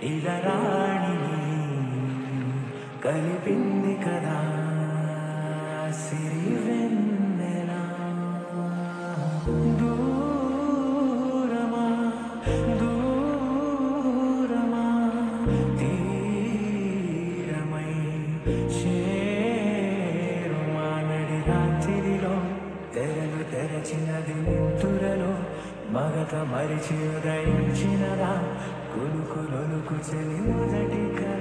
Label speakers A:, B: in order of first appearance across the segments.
A: ఇలా రాణిని కలిపింది కదా సిరి వెన్నెలా దూరమా దూరమా తీరమై చేరుమా నడి రాత్రిలో తెరలు తెరచినది నిద్దురలో మగత మరిచి ఉదయించినదా కులుకు లొలుకు చెలి మొదటి కళ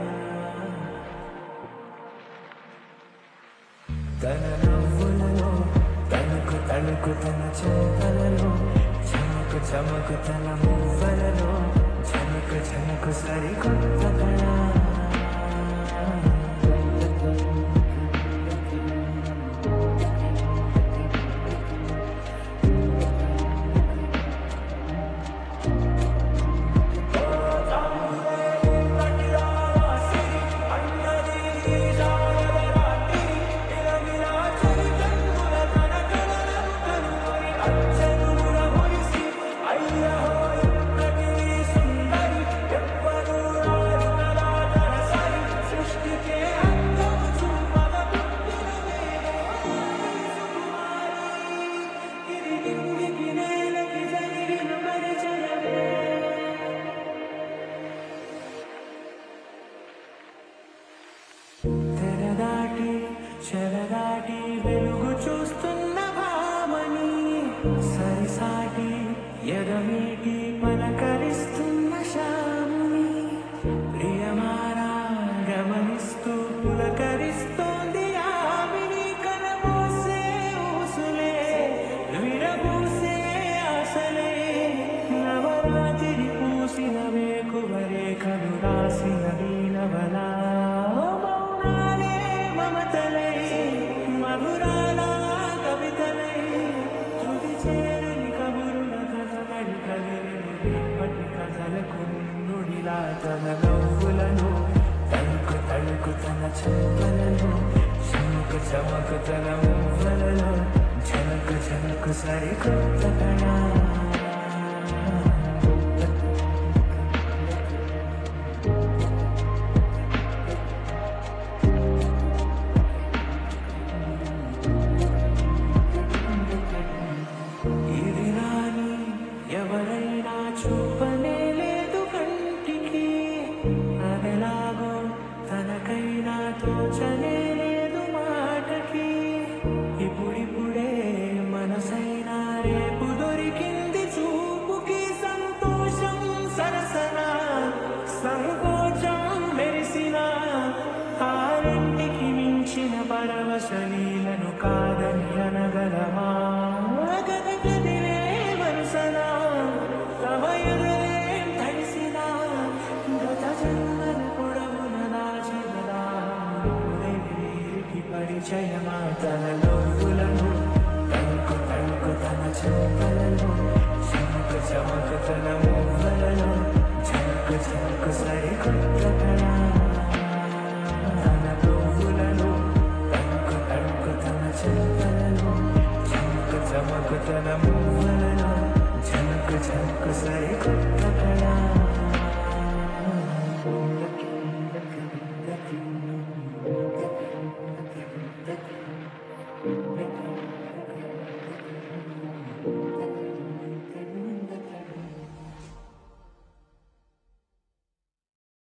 A: తన నవ్వులలో తణుకు తణుకు తన చెంపలలో చమకు చమకు తన మువ్వలలో చమకు చమకు సరికొత్త కళ తెరదాటి చెరదాటి వెలుగు చూస్తున్న భామని సరిసాటి ఎదమీటి పలకరిస్తున్న శాముని ప్రియమారా గమనిస్తూ పులకరిస్తోంది ఆవిని కనబోసే ఊసులే విరబూసే ఆశలే నవరాత్రి పూసిన వేకువరే కలు రాసిన వీణవలా మౌనాలే మమతలై మధురాల కవితలై తుది చేరని కబురుల కథగడి కదిలిని పట్టి కథలకు నుడిలా తన నవ్వులను తణుకు తణుకు తన చెంపలను చమకు చమకు తన మువ్వలలో జనకు జనకు సరికొత్త కళ ఇది రాని ఎవరైనా చూపనే లేదు కంటికి అదెలాగో తనకైనా తోచనే లేదు మాటకి ఇప్పుడిప్పుడే మనసైనా రేపు దొరికింది చూపుకి సంతోషం సరసన సంకోచం మెరిసిన ఆరింటికి మించిన పరవశలీలను కాదని అనగలమా గది గదిలే వరుసన తమ ఎదురేం తడిసిన గత జన్మల పొడవున దాచిన పరిచయమా తన నవ్వులను తణుకు తణుకు తన చెంపలలో చమకు చమకు తన మువ్వలలో చమకు చమకు సరికొత్త కళ తన నవ్వులలో తణుకు తణుకు తన చెంపలలో చమకు చమకు తన మువ్వలలో చమకు చమకు సరికొత్త కళ